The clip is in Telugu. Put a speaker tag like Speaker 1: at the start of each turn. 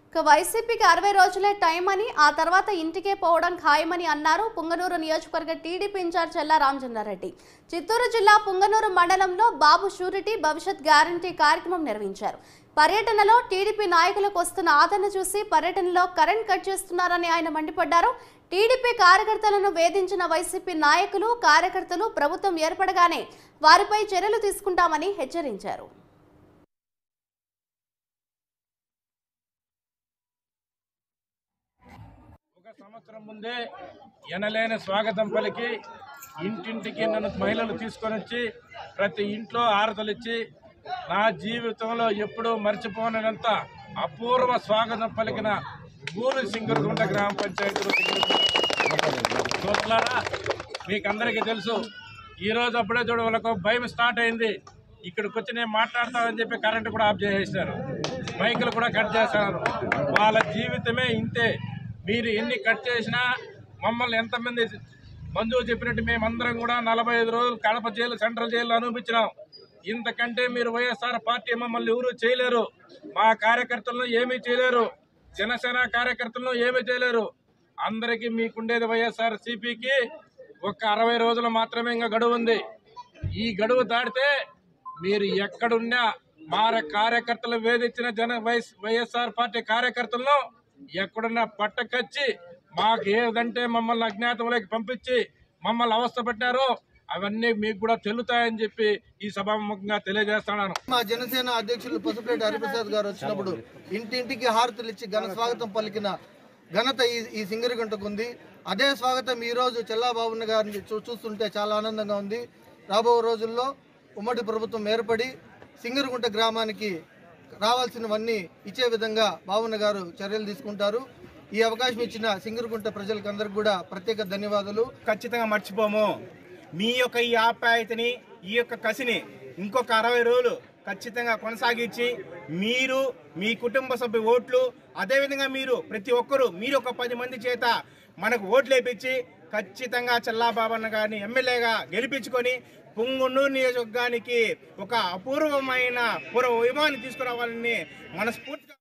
Speaker 1: ఇక వైసీపీకి అరవై రోజులే టైం అని ఆ తర్వాత ఇంటికే పోవడం ఖాయమని అన్నారు పుంగనూరు నియోజకవర్గ టీడీపీ ఇన్ఛార్జ్ చెల్లా రామచంద్రారెడ్డి చిత్తూరు జిల్లా పుంగనూరు మండలంలో బాబు షూరిటీ భవిష్యత్ గ్యారంటీ కార్యక్రమం నిర్వహించారు పర్యటనలో టీడీపీ నాయకులకు వస్తున్న ఆదరణ చూసి పర్యటనలో కరెంట్ కట్ చేస్తున్నారని ఆయన మండిపడ్డారు టీడీపీ కార్యకర్తలను వేధించిన వైసీపీ నాయకులు కార్యకర్తలు ప్రభుత్వం ఏర్పడగానే వారిపై చర్యలు తీసుకుంటామని హెచ్చరించారు
Speaker 2: ఒక సంవత్సరం ముందే ఎనలేని స్వాగతం పలికి ఇంటింటికి నన్ను మహిళలు తీసుకొని వచ్చి ప్రతి ఇంట్లో ఆరతలు ఇచ్చి నా జీవితంలో ఎప్పుడూ మర్చిపోనంత అపూర్వ స్వాగతం పలికిన గూరు సింగరగుంట గ్రామ పంచాయతీలో చూస్తున్నారా మీకు అందరికీ తెలుసు ఈ రోజు అప్పుడే చూడ వాళ్ళకు భయం స్టార్ట్ అయింది ఇక్కడికి వచ్చి నేను మాట్లాడతానని చెప్పి కరెంటు కూడా ఆఫ్ చేసేసారు మైకులు కూడా కట్ చేశారు వాళ్ళ జీవితమే ఇంతే మీరు ఎన్ని కట్ చేసినా మమ్మల్ని ఎంతమంది మంజు చెప్పినట్టు మేమందరం కూడా నలభై ఐదు రోజులు కడప జైలు సెంట్రల్ జైల్లో అనుభవించినాం ఇంతకంటే మీరు వైఎస్ఆర్ పార్టీ మమ్మల్ని ఎవరు చేయలేరు మా కార్యకర్తలను ఏమీ చేయలేరు జనసేన కార్యకర్తలను ఏమీ చేయలేరు అందరికీ మీకుండేది వైఎస్ఆర్ సిపికి ఒక అరవై రోజులు మాత్రమే ఇంకా గడువు ఉంది ఈ గడువు దాటితే మీరు ఎక్కడున్నా మా కార్యకర్తలు వేధించిన జన వైఎస్ వైఎస్ఆర్ పార్టీ కార్యకర్తలను ఎక్కడున్నా పట్టకచ్చి మాకు ఏదంటే మమ్మల్ని అజ్ఞాతంలోకి పంపించి మమ్మల్ని అవస్థ పెట్టారో అవన్నీ మీకు కూడా తెలుతాయని చెప్పి ఈ సభాముఖంగా తెలియజేస్తున్నాను
Speaker 3: మా జనసేన అధ్యక్షులు పసుపులేటి హరిప్రసాద్ గారు వచ్చినప్పుడు ఇంటింటికి హారతులు ఇచ్చి ఘన స్వాగతం పలికిన ఘనత ఈ ఈ సింగరిగుంటకు ఉంది అదే స్వాగతం ఈ రోజు చెల్లాబాబున్న గారిని చూ చూస్తుంటే చాలా ఆనందంగా ఉంది రాబో రోజుల్లో ఉమ్మడి ప్రభుత్వం ఏర్పడి సింగరిగుంట గ్రామానికి రావాల్సినవన్నీ ఇచ్చే విధంగా బాబున్న గారు చర్యలు తీసుకుంటారు ఈ అవకాశం ఇచ్చిన సింగరిగుంట ప్రజలకు అందరికి కూడా ప్రత్యేక ధన్యవాదాలు
Speaker 4: ఖచ్చితంగా మర్చిపోము మీ యొక్క ఈ ఆప్యాయతని ఈ యొక్క కసిని ఇంకొక అరవై రోజులు ఖచ్చితంగా కొనసాగించి మీరు మీ కుటుంబ సభ్యు ఓట్లు అదేవిధంగా మీరు ప్రతి ఒక్కరూ మీరు ఒక పది మంది చేత మనకు ఓట్లు వేపించి ఖచ్చితంగా చల్లాబాబన్న గారిని ఎమ్మెల్యేగా గెలిపించుకొని పుంగున్నూరు నియోజకవర్గానికి ఒక అపూర్వమైన పూర్వ వైభవాన్ని తీసుకురావాలని మనస్ఫూర్తిగా